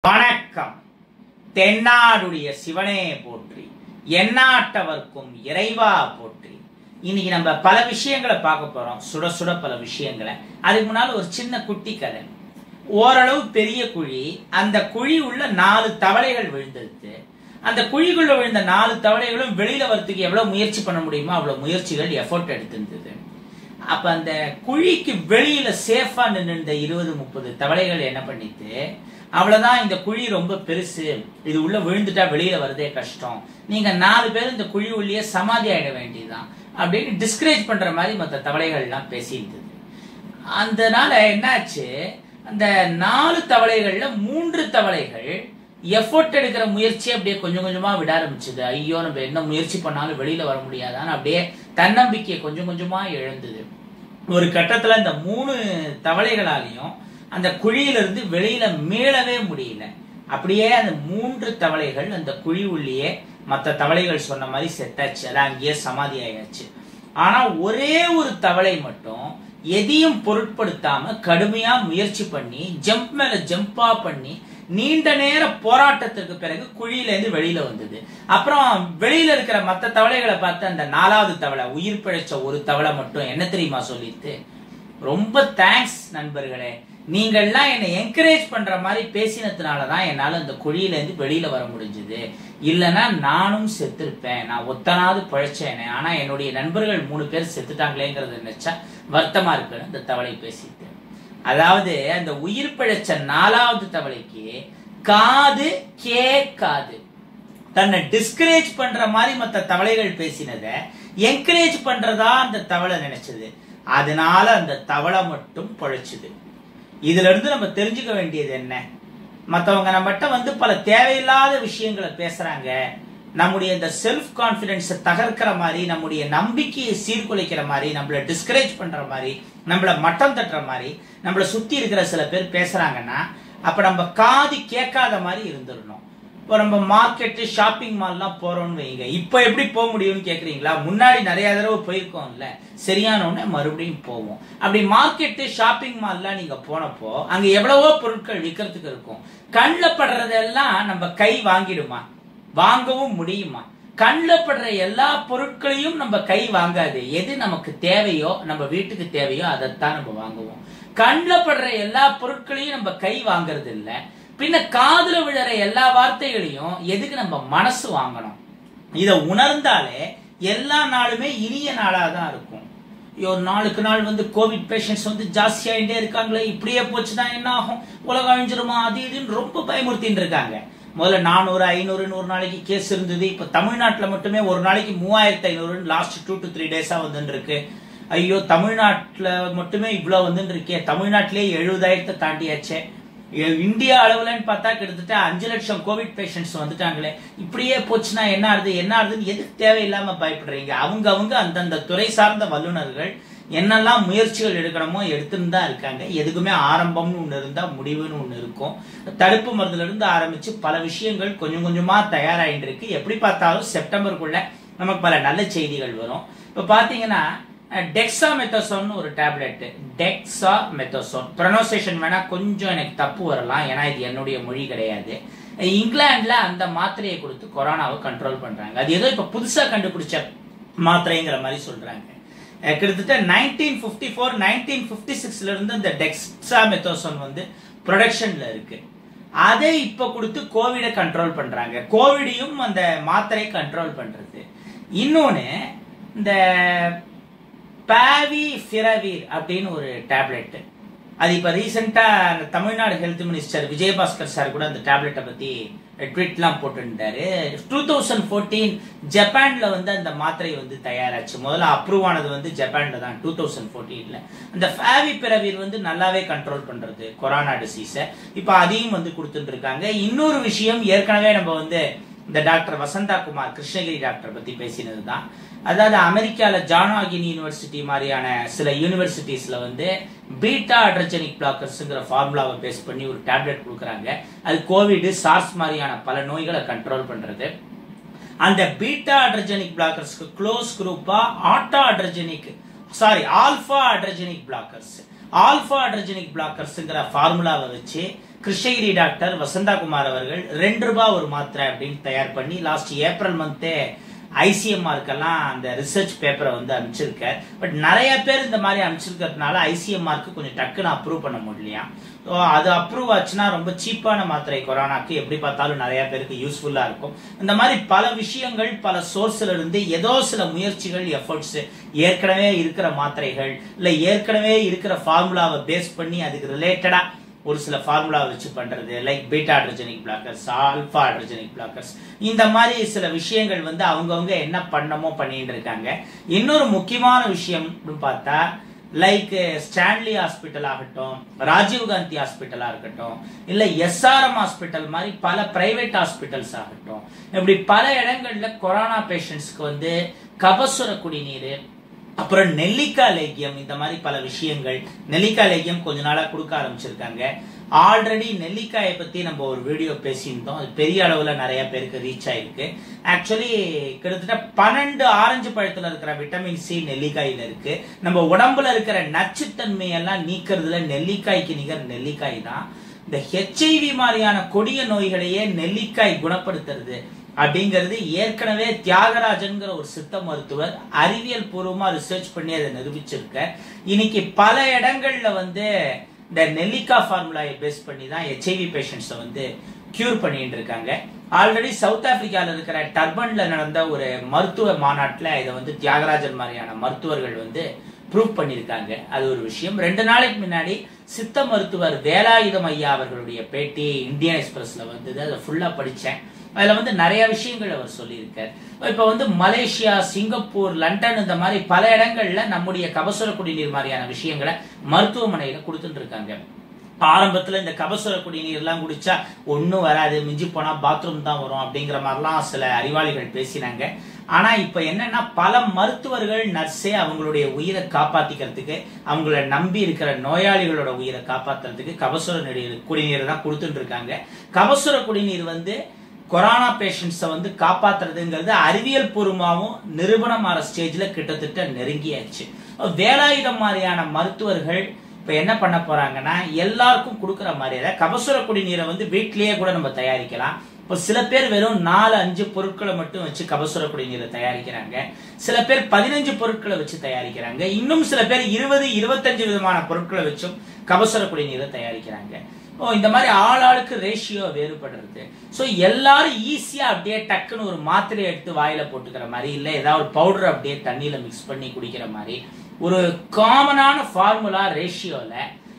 வணக்கம் தென்னாடுடைய சிவனே போற்றி எந்நாட்டவர்க்கும் இறைவா போற்றி இன்னைக்கு நம்ம பல விஷயங்களை பார்க்க போறோம் சுட சுட பல விஷயங்களை அதுக்கு முன்னால் ஒரு சின்ன குட்டி கதை ஓரளவு பெரிய குழி அந்த குழி உள்ள நாலு தவளைகள் விழுந்தது அந்த குழிக்குள்ள விழுந்த நாலு தவளைகளும் வெளியில வரதுக்கு எவ்வளவு முயற்சி பண்ண முடியுமோ அவ்வளவு முயற்சிகள் எஃபோர்ட் எடுத்திருந்தது அப்ப அந்த குழிக்கு வெளியில சேஃபா நின்று இருபது முப்பது தவளைகள் என்ன பண்ணிட்டு அவ்வளவுதான் இந்த குழி ரொம்ப பெருசு இது உள்ள விழுந்துட்டா வெளியில வரதே கஷ்டம் நீங்க நாலு பேர் இந்த குழி உள்ளே சமாதி ஆயிட வேண்டியதுதான் அப்படின்னு டிஸ்கரேஜ் பண்ற மாதிரி மற்ற தவளைகள் எல்லாம் பேசியிருந்தது அதனால என்னாச்சு அந்த நாலு தவளைகள்ல மூன்று தவளைகள் எஃபோர்ட் எடுக்கிற முயற்சி அப்படியே கொஞ்சம் கொஞ்சமா விட ஆரம்பிச்சது ஐயோ நம்ம என்ன முயற்சி பண்ணாலும் வெளியில வர முடியாதான்னு அப்படியே தன்னம்பிக்கையை கொஞ்சம் கொஞ்சமா இழந்தது ஒரு கட்டத்துல இந்த மூணு தவளைகளாலையும் அந்த குழியிலிருந்து வெளியில மீளவே முடியல அப்படியே அந்த மூன்று தவளைகள் அந்த குழி உள்ளேயே மற்ற தவளைகள் சொன்ன மாதிரி செத்தாச்சு அது அங்கேயே சமாதி ஆயாச்சு ஆனா ஒரே ஒரு தவளை மட்டும் எதையும் பொருட்படுத்தாம கடுமையா முயற்சி பண்ணி ஜம்ப் மேல ஜம்பா பண்ணி நீண்ட நேர போராட்டத்திற்கு பிறகு குழியில இருந்து வெளியில வந்தது அப்புறம் வெளியில இருக்கிற மத்த தவளைகளை பார்த்து அந்த நாலாவது தவளை உயிர் பிழைச்ச ஒரு தவளை மட்டும் என்ன தெரியுமா சொல்லிட்டு ரொம்ப தேங்க்ஸ் நண்பர்களே நீங்கள்லாம் என்னை என்கரேஜ் பண்ற மாதிரி பேசினதுனாலதான் என்னால அந்த குழியில இருந்து வெளியில வர முடிஞ்சது இல்லைன்னா நானும் செத்துருப்பேன் நான் ஒத்தனாவது பழைச்சேனே ஆனா என்னுடைய நண்பர்கள் மூணு பேர் செத்துட்டாங்களேங்கிறத நினைச்சா வருத்தமா இருக்குன்னு அந்த தவளை பேசிட்டு அதாவது அந்த உயிர் பிழைச்ச நாலாவது தவளைக்கு காது கேட்காது தன்னை டிஸ்கரேஜ் பண்ற மாதிரி மற்ற தவளைகள் பேசினத என்கரேஜ் பண்றதா அந்த தவளை நினைச்சது அதனால அந்த தவளை மட்டும் பழைச்சுது இதுல இருந்து நம்ம தெரிஞ்சுக்க வேண்டியது என்ன மற்றவங்க நம்மகிட்ட வந்து பல தேவையில்லாத விஷயங்களை பேசுறாங்க நம்முடைய இந்த செல்ஃப் கான்பிடன்ஸை தகர்க்கிற மாதிரி நம்முடைய நம்பிக்கையை சீர்குலைக்கிற மாதிரி நம்மளை டிஸ்கரேஜ் பண்ற மாதிரி நம்மள மட்டம் தட்டுற மாதிரி நம்மளை சுத்தி இருக்கிற சில பேர் பேசுறாங்கன்னா அப்ப நம்ம காது கேட்காத மாதிரி இருந்துடணும் இப்போ நம்ம மார்க்கெட்டு ஷாப்பிங் மால்லாம் போறோம்னு வைங்க இப்போ எப்படி போக முடியும்னு கேக்குறீங்களா முன்னாடி நிறைய தடவை போயிருக்கோம்ல சரியான உடனே மறுபடியும் போவோம் அப்படி மார்க்கெட்டு ஷாப்பிங் மால்லாம் நீங்க போனப்போ அங்க எவ்வளவோ பொருட்கள் விற்கிறதுக்கு இருக்கும் கண்ணில் படுறதெல்லாம் நம்ம கை வாங்கிடுமா வாங்கவும் முடியுமா கண்ணில் படுற எல்லா பொருட்களையும் நம்ம கை வாங்காது எது நமக்கு தேவையோ நம்ம வீட்டுக்கு தேவையோ அதைத்தான் நம்ம வாங்குவோம் கண்ணில் படுற எல்லா பொருட்களையும் நம்ம கை வாங்குறது இல்லை பின்ன காதுல விழற எல்லா வார்த்தைகளையும் எதுக்கு நம்ம மனசு வாங்கணும் இத உணர்ந்தாலே எல்லா நாளுமே இனிய நாளா தான் இருக்கும் ஒரு நாளுக்கு நாள் வந்து கோவிட் பேஷண்ட்ஸ் வந்து ஜாஸ்தி ஆகிட்டே இருக்காங்களே இப்படியே போச்சுன்னா என்ன ஆகும் உலகம் அழிஞ்சிருமா அது இதுன்னு ரொம்ப பயமுறுத்தின்னு இருக்காங்க முதல்ல நானூறு ஐநூறு நூறு நாளைக்கு கேஸ் இருந்தது இப்ப தமிழ்நாட்டுல மட்டுமே ஒரு நாளைக்கு மூவாயிரத்தி ஐநூறுன்னு லாஸ்ட் டூ டு த்ரீ டேஸா வந்துட்டு இருக்கு ஐயோ தமிழ்நாட்டுல மட்டுமே இவ்வளவு வந்துட்டு இருக்கே தமிழ்நாட்டிலே எழுபதாயிரத்தை தாண்டியாச்சே இந்தியா அளவுலன்னு பார்த்தா கிட்டத்தட்ட அஞ்சு லட்சம் கோவிட் பேஷண்ட்ஸ் வந்துட்டாங்களே இப்படியே போச்சுன்னா என்ன ஆகுது என்ன ஆகுதுன்னு எதுக்கு தேவையில்லாம பயப்படுறீங்க அவங்க அவங்க அந்தந்த துறை சார்ந்த வல்லுநர்கள் என்னெல்லாம் முயற்சிகள் எடுக்கணுமோ எடுத்துன்னு தான் இருக்காங்க எதுக்குமே ஆரம்பம்னு ஒன்று இருந்தா முடிவுன்னு ஒன்று இருக்கும் தடுப்பு மருந்துல இருந்து ஆரம்பிச்சு பல விஷயங்கள் கொஞ்சம் கொஞ்சமா தயாராகிட்டு இருக்கு எப்படி பார்த்தாலும் செப்டம்பருக்குள்ள நமக்கு பல நல்ல செய்திகள் வரும் இப்போ பார்த்தீங்கன்னா டெக்ஸா மெத்தோசோன் ஒரு டேப்லெட் டெக்ஸா மெத்தோசோன் ப்ரொனவுன்சியேஷன் வேணா கொஞ்சம் எனக்கு தப்பு வரலாம் ஏன்னா இது என்னுடைய மொழி கிடையாது இங்கிலாந்துல அந்த மாத்திரையை கொடுத்து கொரோனாவை கண்ட்ரோல் பண்றாங்க அது ஏதோ இப்ப புதுசா கண்டுபிடிச்ச மாத்திரைங்கிற மாதிரி சொல்றாங்க கிட்டத்தட்ட nineteen fifty four nineteen fifty சிக்ஸ்ல இருந்து இந்த டெக்ஸா மெத்தோசோன் வந்து ப்ரொடக்ஷன்ல இருக்கு அதை இப்ப கொடுத்து கோவிடை கண்ட்ரோல் பண்றாங்க கோவிடையும் அந்த மாத்திரை கண்ட்ரோல் பண்றது இன்னொன்னு இந்த பாவி ஃபிரவீர் அப்படின்னு ஒரு டேப்லெட் அது இப்போ ரீசெண்டாக Tamil Nadu health minister Vijayabaskar sir கூட அந்த டேப்லெட்டை பற்றி ட்வீட்லாம் போட்டுருந்தாரு டூ தௌசண்ட் ஃபோர்டீன் ஜப்பானில் வந்து அந்த மாத்திரை வந்து தயாராச்சு முதல்ல அப்ரூவ் ஆனது வந்து ஜப்பானில் தான் டூ தௌசண்ட் ஃபோர்டீனில் அந்த ஃபேவி பிறவீர் வந்து நல்லாவே கண்ட்ரோல் பண்ணுறது கொரோனா டிசீஸை இப்போ அதையும் வந்து கொடுத்துட்டு இருக்காங்க இன்னொரு விஷயம் ஏற்கனவே நம்ம வந்து இந்த டாக்டர் வசந்தா குமார் கிருஷ்ணகிரி டாக்டர் பத்தி பேசினது தான் அதாவது அமெரிக்கால ஜானாகின் யூனிவர்சிட்டி மாதிரியான சில யூனிவர்சிட்டிஸ்ல வந்து பீட்டா அட்ரஜெனிக் பிளாக்கர்ஸ்ங்கிற ஃபார்முலாவை பேஸ் பண்ணி ஒரு டேப்லெட் கொடுக்குறாங்க அது கோவிட் சார்ஸ் மாதிரியான பல நோய்களை கண்ட்ரோல் பண்றது அந்த பீட்டா அட்ரஜெனிக் பிளாக்கர்ஸ்க்கு க்ளோஸ் குரூப்பா auto adrenergic sorry alpha adrenergic blockers alpha adrenergic பிளாக்கர்ஸ்ங்கிற ஃபார்முலாவை வச்சு கிருஷ்ணகிரி டாக்டர் வசந்தா குமார் அவர்கள் ரெண்டு ரூபாய் ஒரு மாத்திரை அப்படின்னு தயார் பண்ணி லாஸ்ட் ஏப்ரல் மந்தே ஐசிஎம்ஆருக்கெல்லாம் அந்த ரிசர்ச் பேப்பரை வந்து அனுப்பிச்சிருக்கார் பட் நிறைய பேர் இந்த மாதிரி அனுப்பிச்சிருக்கிறதுனால ஐசிஎம்ஆருக்கு கொஞ்சம் டக்குன்னு அப்ரூவ் பண்ண முடியலையா ஸோ அது அப்ரூவ் ஆச்சுன்னா ரொம்ப சீப்பான மாத்திரை கொரோனாக்கு எப்படி பார்த்தாலும் நிறைய பேருக்கு யூஸ்ஃபுல்லா இருக்கும் இந்த மாதிரி பல விஷயங்கள் பல சோர்ஸ்ல இருந்து ஏதோ சில முயற்சிகள் எஃபர்ட்ஸ் ஏற்கனவே இருக்கிற மாத்திரைகள் இல்ல ஏற்கனவே இருக்கிற ஃபார்முலாவை பேஸ் பண்ணி அதுக்கு ரிலேட்டடா ஒரு சில ஃபார்முலா வச்சு பண்றது like beta adrenergic blockers alpha adrenergic blockers இந்த மாதிரி சில விஷயங்கள் வந்து அவங்கவுங்க என்ன பண்ணமோ பண்ணிட்டு இருக்காங்க இன்னொரு முக்கியமான விஷயம் பார்த்தா லைக் ஸ்டான்லி ஹாஸ்பிட்டல் ஆகட்டும் ராஜீவ்காந்தி ஹாஸ்பிட்டலா இருக்கட்டும் இல்ல எஸ்ஆர்எம் ஹாஸ்பிட்டல் மாதிரி பல பிரைவேட் ஹாஸ்பிட்டல்ஸ் ஆகட்டும் இப்படி பல இடங்கள்ல கொரோனா பேஷண்ட்ஸ்க்கு வந்து கபசுர குடிநீர் அப்புறம் நெல்லிக்காய் லேகியம் இந்த மாதிரி பல விஷயங்கள் நெல்லிக்காய் லேகியம் கொஞ்ச நாளா கொடுக்க ஆரம்பிச்சிருக்காங்க ஆல்ரெடி நெல்லிக்காயை பத்தி நம்ம ஒரு வீடியோ பேசியிருந்தோம் அது பெரிய அளவுல நிறைய பேருக்கு ரீச் ஆயிருக்கு ஆக்சுவலி கிட்டத்தட்ட பன்னெண்டு ஆரஞ்சு பழத்துல இருக்கிற விட்டமின் சி நெல்லிக்காயில இருக்கு நம்ம உடம்புல இருக்கிற நச்சுத்தன்மையெல்லாம் நீக்கிறதுல நெல்லிக்காய்க்கு நிகர் நெல்லிக்காய் தான் இந்த ஹெச்ஐவி மாதிரியான கொடிய நோய்களையே நெல்லிக்காய் குணப்படுத்துறது அப்படிங்கிறது ஏற்கனவே தியாகராஜன்கிற ஒரு சித்த மருத்துவர் அறிவியல் பூர்வமா ரிசர்ச் பண்ணி அதை நிரூபிச்சிருக்க இன்னைக்கு பல இடங்கள்ல வந்து இந்த நெல்லிக்காய் ஃபார்முலாயை பேஸ் பண்ணி தான் ஹெச்ஐவி பேஷண்ட்ஸை வந்து கியூர் பண்ணிட்டு இருக்காங்க ஆல்ரெடி சவுத் ஆப்பிரிக்கால இருக்கிற டர்பன்ல நடந்த ஒரு மருத்துவ மாநாட்டில் இதை வந்து தியாகராஜன் மாதிரியான மருத்துவர்கள் வந்து ப்ரூவ் பண்ணியிருக்காங்க அது ஒரு விஷயம் ரெண்டு நாளைக்கு முன்னாடி சித்த மருத்துவர் வேலாயுதம் ஐயா அவர்களுடைய பேட்டி இந்தியன் எக்ஸ்பிரஸ்ல வந்தது அதை ஃபுல்லா படிச்சேன் அதுல வந்து நிறைய விஷயங்கள் அவர் சொல்லியிருக்கார் இப்ப வந்து மலேசியா சிங்கப்பூர் லண்டன் இந்த மாதிரி பல இடங்கள்ல நம்முடைய கபசுர குடிநீர் மாதிரியான விஷயங்களை மருத்துவமனையில கொடுத்துட்டு இருக்காங்க ஆரம்பத்துல இந்த கபசுர குடிநீர் எல்லாம் குடிச்சா ஒன்னும் வராது மிஞ்சி போனா பாத்ரூம் தான் வரும் அப்படிங்கிற மாதிரிலாம் சில அறிவாளிகள் பேசினாங்க ஆனா இப்ப என்னன்னா பல மருத்துவர்கள் நர்ஸே அவங்களுடைய உயிரை காப்பாத்திக்கிறதுக்கு அவங்கள நம்பி இருக்கிற நோயாளிகளோட உயிரை காப்பாத்துறதுக்கு கபசுர நீர் குடிநீர் தான் கொடுத்துட்டு இருக்காங்க கபசுர குடிநீர் வந்து கொரோனா பேஷண்ட்ஸை வந்து காப்பாத்துறதுங்கிறது அறிவியல் பூர்வமாகவும் நிரூபணமான ஸ்டேஜ்ல கிட்டத்தட்ட நெருங்கியாச்சு வேலாயுதம் மாதிரியான மருத்துவர்கள் இப்ப என்ன பண்ண போறாங்கன்னா எல்லாருக்கும் கொடுக்குற மாதிரி அதாவது கபசுர குடிநீரை வந்து வீட்லயே கூட நம்ம தயாரிக்கலாம் இப்போ சில பேர் வெறும் நாலு அஞ்சு பொருட்களை மட்டும் வச்சு கபசுர குடிநீரை தயாரிக்கிறாங்க சில பேர் பதினஞ்சு பொருட்களை வச்சு தயாரிக்கிறாங்க இன்னும் சில பேர் இருபது இருபத்தஞ்சு விதமான பொருட்களை வச்சும் கபசுர குடிநீரை தயாரிக்கிறாங்க ஓ இந்த மாதிரி ஆள் ஆளுக்கு ரேஷியோ வேறுபடுறது ஸோ எல்லாரும் ஈஸியா அப்படியே டக்குன்னு ஒரு மாத்திரை எடுத்து வாயில போட்டுக்கிற மாதிரி இல்லை ஏதாவது ஒரு பவுடர் அப்படியே தண்ணியில மிக்ஸ் பண்ணி குடிக்கிற மாதிரி ஒரு காமனான ஃபார்முலா ரேஷியோல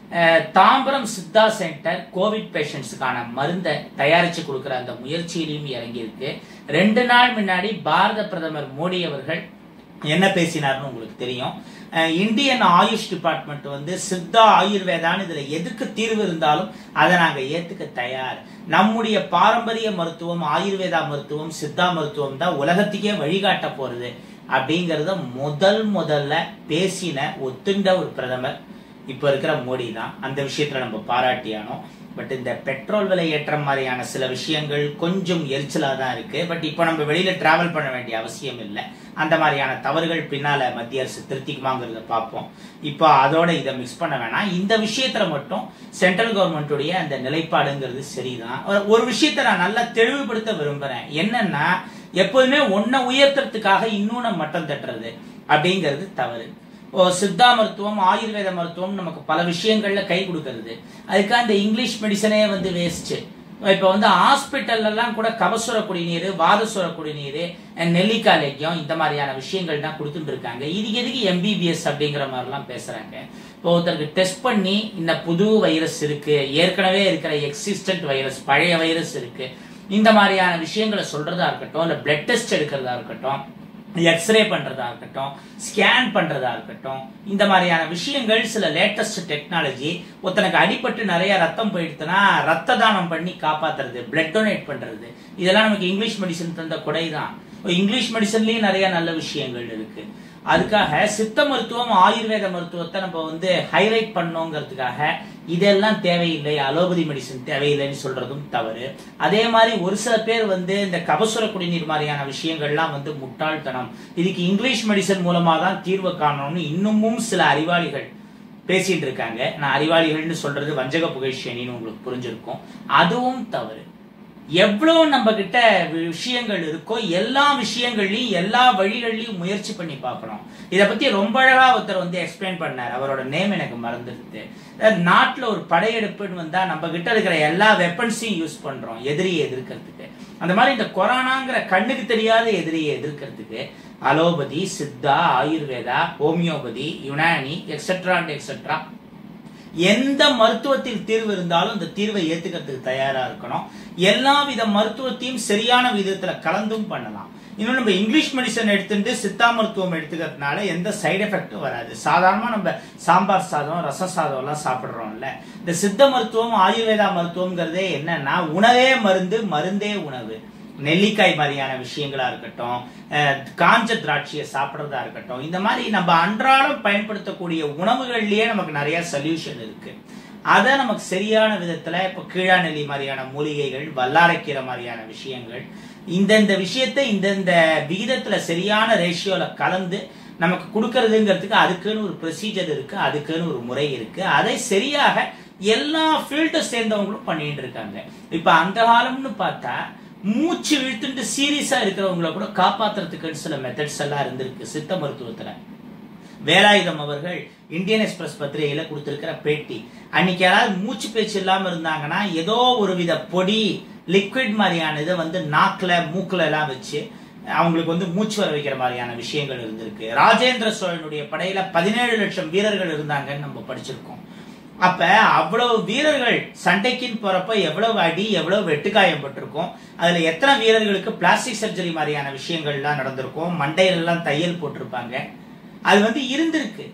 தாம்பரம் சித்தா சென்டர் கோவிட் பேஷண்ட்ஸுக்கான மருந்தை தயாரிச்சு கொடுக்குற அந்த முயற்சியிலையும் இறங்கியிருக்கு ரெண்டு நாள் முன்னாடி பாரத பிரதமர் மோடி அவர்கள் என்ன பேசினார்னு உங்களுக்கு தெரியும் இந்தியன் ஆயுஷ் டிபார்ட்மெண்ட் வந்து சித்தா ஆயுர்வேதான்னு இதுல எதுக்கு தீர்வு இருந்தாலும் அதை நாங்க ஏத்துக்க தயார் நம்முடைய பாரம்பரிய மருத்துவம் ஆயுர்வேதா மருத்துவம் சித்தா மருத்துவம் தான் உலகத்துக்கே வழிகாட்ட போறது அப்படிங்கறத முதல் முதல்ல பேசின ஒத்துண்ட ஒரு பிரதமர் இப்ப இருக்கிற மோடி தான் அந்த விஷயத்துல நம்ம பாராட்டியானோம் பட் இந்த பெட்ரோல் விலை ஏற்றம் மாதிரியான சில விஷயங்கள் கொஞ்சம் எரிச்சலா தான் இருக்கு பட் இப்போ நம்ம வெளியில டிராவல் பண்ண வேண்டிய அவசியம் இல்லை அந்த மாதிரியான தவறுகள் பின்னால மத்திய அரசு திருத்திக்குமாங்கிறத பார்ப்போம் இப்போ அதோட இதை மிக்ஸ் பண்ண வேணாம் இந்த விஷயத்துல மட்டும் சென்ட்ரல் கவர்மெண்ட்டுடைய அந்த நிலைப்பாடுங்கிறது சரிதான் ஒரு விஷயத்த நான் நல்லா தெளிவுபடுத்த விரும்புறேன் என்னன்னா எப்போதுமே ஒன்ன உயர்த்துறதுக்காக இன்னொன்னு மட்டம் தட்டுறது அப்படிங்கிறது தவறு சித்தா மருத்துவம் ஆயுர்வேத மருத்துவம் நமக்கு பல விஷயங்கள்ல கை கொடுக்கறது அதுக்காக இந்த இங்கிலீஷ் மெடிசனே வந்து வேஸ்ட் இப்ப வந்து ஹாஸ்பிட்டல் எல்லாம் கூட கபசுர குடிநீர் வாதசுர குடிநீர் நெல்லிக்காய் லேக்கியம் இந்த மாதிரியான விஷயங்கள் தான் கொடுத்துட்டு இருக்காங்க இது எதுக்கு எம்பிபிஎஸ் அப்படிங்கிற மாதிரிலாம் பேசுறாங்க இப்போ ஒருத்தருக்கு டெஸ்ட் பண்ணி இந்த புது வைரஸ் இருக்கு ஏற்கனவே இருக்கிற எக்ஸிஸ்டன்ட் வைரஸ் பழைய வைரஸ் இருக்கு இந்த மாதிரியான விஷயங்களை சொல்றதா இருக்கட்டும் இல்ல பிளட் டெஸ்ட் எடுக்கிறதா இருக்கட்டும் எக்ஸ்ரே பண்றதா இருக்கட்டும் ஸ்கேன் பண்றதா இருக்கட்டும் இந்த மாதிரியான விஷயங்கள் சில லேட்டஸ்ட் டெக்னாலஜி ஒருத்தனுக்கு அடிபட்டு நிறைய ரத்தம் போயிடுச்சுன்னா ரத்த தானம் பண்ணி காப்பாத்துறது பிளட் டொனேட் பண்றது இதெல்லாம் நமக்கு இங்கிலீஷ் மெடிசன் தந்த கொடை தான் இங்கிலீஷ் மெடிசன்லயும் நிறைய நல்ல விஷயங்கள் இருக்கு அதுக்காக சித்த மருத்துவம் ஆயுர்வேத மருத்துவத்தை நம்ம வந்து ஹைலைட் பண்ணோங்கிறதுக்காக இதெல்லாம் தேவையில்லை அலோபதி மெடிசன் தேவையில்லைன்னு சொல்றதும் தவறு அதே மாதிரி ஒரு சில பேர் வந்து இந்த கபசுர குடிநீர் மாதிரியான விஷயங்கள்லாம் வந்து முட்டாள்தனம் இதுக்கு இங்கிலீஷ் மெடிசன் மூலமா தான் தீர்வு காணணும்னு இன்னமும் சில அறிவாளிகள் பேசிட்டு இருக்காங்க நான் அறிவாளிகள்னு சொல்றது வஞ்சக புகைஷனின்னு உங்களுக்கு புரிஞ்சிருக்கும் அதுவும் தவறு எவ்வளவு நம்ம கிட்ட விஷயங்கள் இருக்கோ எல்லா விஷயங்கள்லயும் எல்லா வழிகள்லயும் முயற்சி பண்ணி பார்க்கணும் இத பத்தி ரொம்ப அழகா ஒருத்தர் வந்து எக்ஸ்பிளைன் பண்ணார் அவரோட நேம் எனக்கு மறந்துடுது அதாவது நாட்டுல ஒரு படையெடுப்புன்னு வந்தா நம்ம கிட்ட இருக்கிற எல்லா வெப்பன்ஸையும் யூஸ் பண்றோம் எதிரியை எதிர்க்கிறதுக்கு அந்த மாதிரி இந்த கொரோனாங்கிற கண்ணுக்கு தெரியாத எதிரியை எதிர்க்கிறதுக்கு allopathy Siddha Ayurveda homeopathy Unani etcetera and etcetera எந்த மருத்துவத்தில் தீர்வு இருந்தாலும் இந்த தீர்வை ஏத்துக்கிறதுக்கு தயாரா இருக்கணும் எல்லா வித மருத்துவத்தையும் சரியான விதத்துல கலந்தும் பண்ணலாம் இன்னும் நம்ம இங்கிலீஷ் மெடிசன் எடுத்துட்டு சித்தா மருத்துவம் எடுத்துக்கிறதுனால எந்த சைடு எஃபெக்டும் வராது சாதாரணமா நம்ம சாம்பார் சாதம் ரச சாதம் எல்லாம் சாப்பிடுறோம்ல இந்த சித்த மருத்துவம் ஆயுர்வேதா மருத்துவம்ங்கிறதே என்னன்னா உணவே மருந்து மருந்தே உணவு நெல்லிக்காய் மாதிரியான விஷயங்களா இருக்கட்டும் அஹ், காஞ்ச திராட்சையை சாப்பிட்றதா இருக்கட்டும் இந்த மாதிரி நம்ம அன்றாடம் பயன்படுத்தக்கூடிய உணவுகள்லயே நமக்கு நிறைய சொல்யூஷன் இருக்கு அதை நமக்கு சரியான விதத்துல இப்போ கீழாநெல்லி மாதிரியான மூலிகைகள் வல்லாரைக்கீரை மாதிரியான விஷயங்கள் இந்தந்த விஷயத்தை இந்தந்த விகிதத்துல சரியான ரேஷியோல கலந்து நமக்கு கொடுக்கறதுங்கிறதுக்கு அதுக்குன்னு ஒரு ப்ரொசீஜர் இருக்கு அதுக்குன்னு ஒரு முறை இருக்கு அதை சரியாக எல்லா ஃபீல்டை சேர்ந்தவங்களும் பண்ணிட்டு இருக்காங்க இப்ப அந்த காலம்னு பார்த்தா மூச்சு இழுத்துட்டு சீரியஸா இருக்கிறவங்கள கூட காப்பாத்துறதுக்குன்னு சில மெத்தட்ஸ் எல்லாம் இருந்திருக்கு சித்த மருத்துவத்துல வேலாயுதம் அவர்கள் இந்தியன் எக்ஸ்பிரஸ் பத்திரிகையில கொடுத்திருக்கிற பேட்டி அன்னைக்கு யாராவது மூச்சு பேச்சு இல்லாம இருந்தாங்கன்னா ஏதோ ஒரு வித பொடி லிக்விட் மாதிரியான இதை வந்து நாக்குல மூக்குல எல்லாம் வச்சு அவங்களுக்கு வந்து மூச்சு வர வைக்கிற மாதிரியான விஷயங்கள் இருந்திருக்கு ராஜேந்திர சோழனுடைய படையில பதினேழு லட்சம் வீரர்கள் இருந்தாங்கன்னு நம்ம படிச்சிருக்கோம் அப்ப அவ்வளவு வீரர்கள் சண்டைக்குன்னு போறப்ப எவ்வளவு அடி எவ்வளவு வெட்டுக்காயம் பட்டிருக்கும் அதுல எத்தனை வீரர்களுக்கு பிளாஸ்டிக் சர்ஜரி மாதிரியான விஷயங்கள்லாம் நடந்திருக்கும் மண்டையில எல்லாம் தையல் போட்டிருப்பாங்க அது வந்து இருந்திருக்கு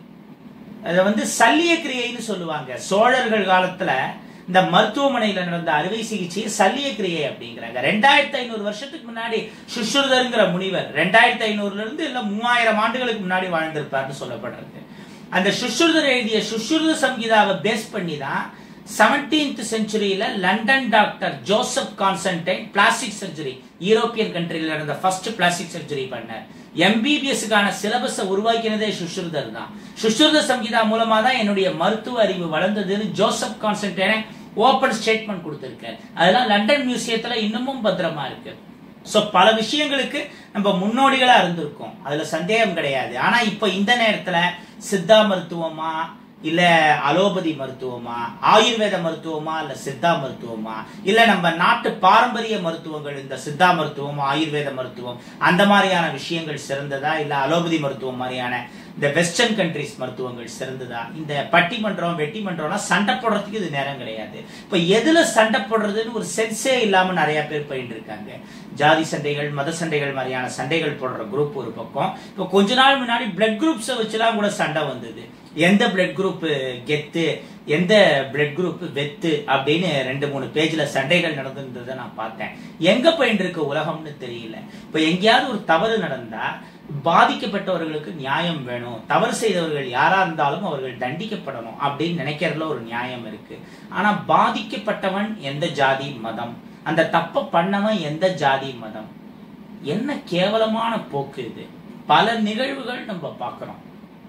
அதை வந்து சல்லிய கிரியைன்னு சொல்லுவாங்க சோழர்கள் காலத்துல இந்த மருத்துவமனையில நடந்த அறுவை சிகிச்சை சல்லிய கிரியை அப்படிங்கிறாங்க ரெண்டாயிரத்தி ஐநூறு வருஷத்துக்கு முன்னாடி சுஷ்ருதருங்கிற முனிவர் ரெண்டாயிரத்தி ஐநூறுல இருந்து இல்ல மூவாயிரம் ஆண்டுகளுக்கு முன்னாடி வாழ்ந்திருப்பார்னு சொல்லப்படுறது அந்த சுஷ்ருதர் எழுதிய சுஷ்ருத சங்கீதாவை பேஸ் பண்ணி தான் செவன்டீன்த் செஞ்சுரியில London doctor Joseph Constantine plastic surgery European கண்ட்ரில நடந்த ஃபர்ஸ்ட் பிளாஸ்டிக் சர்ஜரி பண்ணார் எம்பிபிஎஸ்க்கான சிலபஸை உருவாக்கினதே சுஷ்ருதர் தான் சுஷ்ருத சங்கீதா மூலமா தான் என்னுடைய மருத்துவ அறிவு வளர்ந்ததுன்னு ஜோசப் கான்சன்டைனை ஓபன் ஸ்டேட்மெண்ட் கொடுத்திருக்காரு அதெல்லாம் லண்டன் மியூசியத்துல இன்னமும் பத்திரமா இருக்கு சோ பல விஷயங்களுக்கு நம்ம முன்னோடிகளா இருந்திருக்கோம் அதுல சந்தேகம் கிடையாது ஆனா இப்ப இந்த நேரத்துல சித்தா மருத்துவமா இல்ல அலோபதி மருத்துவமா ஆயுர்வேத மருத்துவமா இல்ல சித்தா மருத்துவமா இல்ல நம்ம நாட்டு பாரம்பரிய மருத்துவங்கள் இந்த சித்தா மருத்துவம் ஆயுர்வேத மருத்துவம் அந்த மாதிரியான விஷயங்கள் சிறந்ததா இல்ல அலோபதி மருத்துவம் மாதிரியான இந்த வெஸ்டர்ன் கண்ட்ரிஸ் மருத்துவங்கள் சிறந்ததா இந்த பட்டிமன்றம் வெட்டிமன்றம்னா சண்டை போடுறதுக்கு இது நேரம் கிடையாது இப்ப எதுல சண்டை போடுறதுன்னு ஒரு சென்ஸே இல்லாம நிறைய பேர் பயின்று இருக்காங்க ஜாதி சண்டைகள் மத சண்டைகள் மாதிரியான சண்டைகள் போடுற குரூப் ஒரு பக்கம் இப்போ கொஞ்ச நாள் முன்னாடி பிளட் குரூப்ஸை வச்சுலாம் கூட சண்டை வந்தது எந்த பிளட் குரூப் கெத்து எந்த பிளட் குரூப் வெத்து அப்படின்னு ரெண்டு மூணு பேஜ்ல சண்டைகள் நடந்திருந்ததை நான் பார்த்தேன் எங்க போயிட்டு இருக்க உலகம்னு தெரியல இப்ப எங்கேயாவது ஒரு தவறு நடந்தா பாதிக்கப்பட்டவர்களுக்கு நியாயம் வேணும் தவறு செய்தவர்கள் யாரா இருந்தாலும் அவர்கள் தண்டிக்கப்படணும் அப்படின்னு நினைக்கிறதுல ஒரு நியாயம் இருக்கு ஆனா பாதிக்கப்பட்டவன் எந்த ஜாதி மதம் அந்த தப்ப பண்ணவன் எந்த ஜாதி மதம் என்ன கேவலமான போக்கு இது பல நிகழ்வுகள் நம்ம பார்க்கிறோம்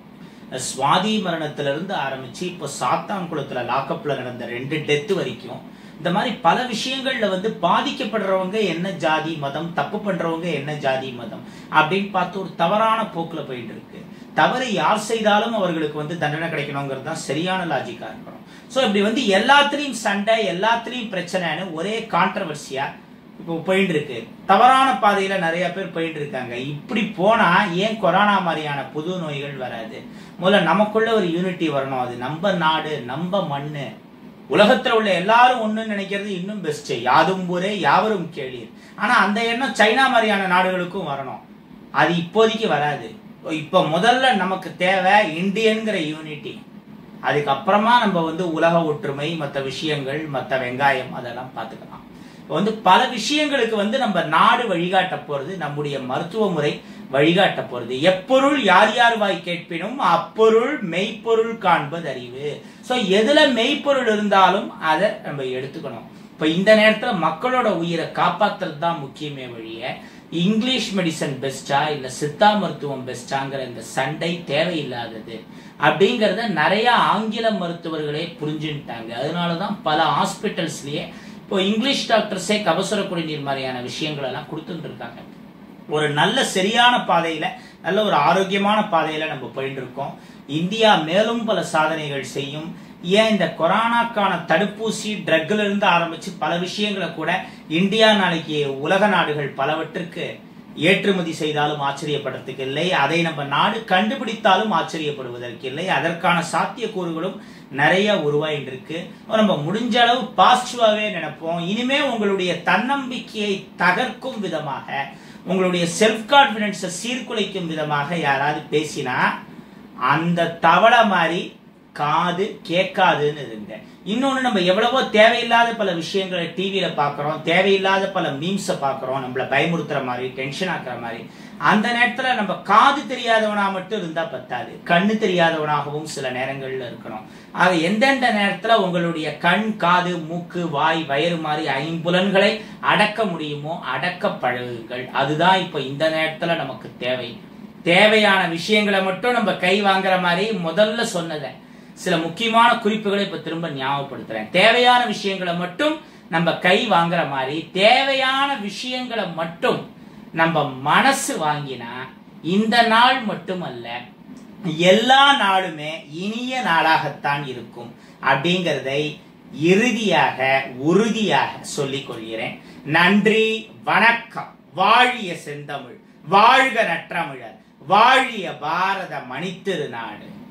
சுவாதி மரணத்திலிருந்து ஆரம்பிச்சு இப்போ சாத்தான்குளத்துல லாக்கப்ல நடந்த ரெண்டு டெத் வரைக்கும் இந்த மாதிரி பல விஷயங்கள்ல வந்து பாதிக்கப்படுறவங்க என்ன ஜாதி மதம் தப்பு பண்றவங்க என்ன ஜாதி மதம் அப்படின்னு பார்த்து ஒரு தவறான போக்குல போயிட்டு இருக்கு தவறு யார் செய்தாலும் அவர்களுக்கு வந்து தண்டனை கிடைக்கணுங்கிறது தான் சரியான லாஜிக்கா இருக்கணும் ஸோ இப்படி வந்து எல்லாத்துலயும் சண்டை எல்லாத்துலயும் பிரச்சனைன்னு ஒரே கான்ட்ரவர்சியா இப்போ போயிட்டு இருக்கு தவறான பாதையில நிறைய பேர் போயிட்டு இருக்காங்க இப்படி போனா ஏன் கொரோனா மாதிரியான புது நோய்கள் வராது முதல்ல நமக்குள்ள ஒரு யூனிட்டி வரணும் அது நம்ம நாடு நம்ம மண்ணு உலகத்துல உள்ள எல்லாரும் ஒண்ணுன்னு நினைக்கிறது இன்னும் பெஸ்ட் யாதும் ஊரே யாவரும் கேளீர் ஆனா அந்த எண்ணம் சைனா மாதிரியான நாடுகளுக்கும் வரணும் அது இப்போதைக்கு வராது இப்ப முதல்ல நமக்கு தேவை இந்தியன்கிற யூனிட்டி அதுக்கப்புறமா நம்ம வந்து உலக ஒற்றுமை மற்ற விஷயங்கள் மற்ற வெங்காயம் அதெல்லாம் பார்த்துக்கலாம் இப்போ வந்து பல விஷயங்களுக்கு வந்து நம்ம நாடு வழிகாட்ட போறது நம்முடைய மருத்துவ முறை வழிகாட்ட போறது எப்பொருள் யார் யார் வாய் கேட்பினும் அப்பொருள் மெய்ப்பொருள் காண்பது அறிவு சோ எதுல மெய்ப்பொருள் இருந்தாலும் அதை நம்ம எடுத்துக்கணும் இப்ப இந்த நேரத்துல மக்களோட உயிரை காப்பாத்துறது தான் முக்கியமே வழிய இங்கிலீஷ் மெடிசன் பெஸ்டா இல்ல சித்தா மருத்துவம் பெஸ்டாங்கிற இந்த சண்டை தேவையில்லாதது அப்படிங்கறத நிறைய ஆங்கில மருத்துவர்களே புரிஞ்சுட்டாங்க அதனாலதான் பல ஹாஸ்பிட்டல்ஸ்லயே இப்போ இங்கிலீஷ் டாக்டர்ஸே கபசுர குடிநீர் மாதிரியான விஷயங்கள் எல்லாம் கொடுத்துட்டு இருக்காங்க ஒரு நல்ல சரியான பாதையில நல்ல ஒரு ஆரோக்கியமான பாதையில நம்ம போயிட்டு இருக்கோம் இந்தியா மேலும் பல சாதனைகள் செய்யும் ஏன் இந்த கொரோனாக்கான தடுப்பூசி ட்ரக்ல இருந்து ஆரம்பிச்சு பல விஷயங்களை கூட இந்தியா நாளைக்கு உலக நாடுகள் பலவற்றுக்கு ஏற்றுமதி செய்தாலும் ஆச்சரியப்படுறதுக்கு இல்லை அதை நம்ம நாடு கண்டுபிடித்தாலும் ஆச்சரியப்படுவதற்கு இல்லை அதற்கான சாத்தியக்கூறுகளும் நிறைய உருவாயிட்டு இருக்கு நம்ம முடிஞ்ச அளவு பாசிட்டிவாவே நினைப்போம் இனிமே உங்களுடைய தன்னம்பிக்கையை தகர்க்கும் விதமாக உங்களுடைய செல்ஃப் கான்பிடன்ஸை சீர்குலைக்கும் விதமாக யாராவது பேசினா அந்த தவளை மாதிரி காது கேட்காதுன்னு இருங்க இன்னொன்னு நம்ம எவ்வளவோ தேவையில்லாத பல விஷயங்களை டிவியில பாக்குறோம் தேவையில்லாத பல மீம்ஸை பாக்குறோம் நம்மள பயமுறுத்துற மாதிரி டென்ஷன் ஆக்குற மாதிரி அந்த நேரத்துல நம்ம காது தெரியாதவனா மட்டும் இருந்தா பத்தாது கண்ணு தெரியாதவனாகவும் சில நேரங்கள்ல இருக்கணும் ஆக எந்தெந்த நேரத்துல உங்களுடைய கண் காது மூக்கு வாய் வயிறு மாதிரி ஐம்புலன்களை அடக்க முடியுமோ அடக்க பழகுங்கள் அதுதான் இப்ப இந்த நேரத்துல நமக்கு தேவை தேவையான விஷயங்களை மட்டும் நம்ம கை வாங்குற மாதிரி முதல்ல சொன்னதை சில முக்கியமான குறிப்புகளை இப்ப திரும்ப ஞாபகப்படுத்துறேன் தேவையான விஷயங்களை மட்டும் நம்ம கை வாங்குற மாதிரி தேவையான விஷயங்களை மட்டும் நம்ம மனசு வாங்கினா இந்த நாள் மட்டுமல்ல எல்லா நாளுமே இனிய நாளாகத்தான் இருக்கும் அப்படிங்கிறதை இறுதியாக உறுதியாக சொல்லிக் கொள்கிறேன் நன்றி வணக்கம் வாழிய செந்தமிழ் வாழ்க நற்றமிழர் வாழிய பாரத மணித்திரு நாடு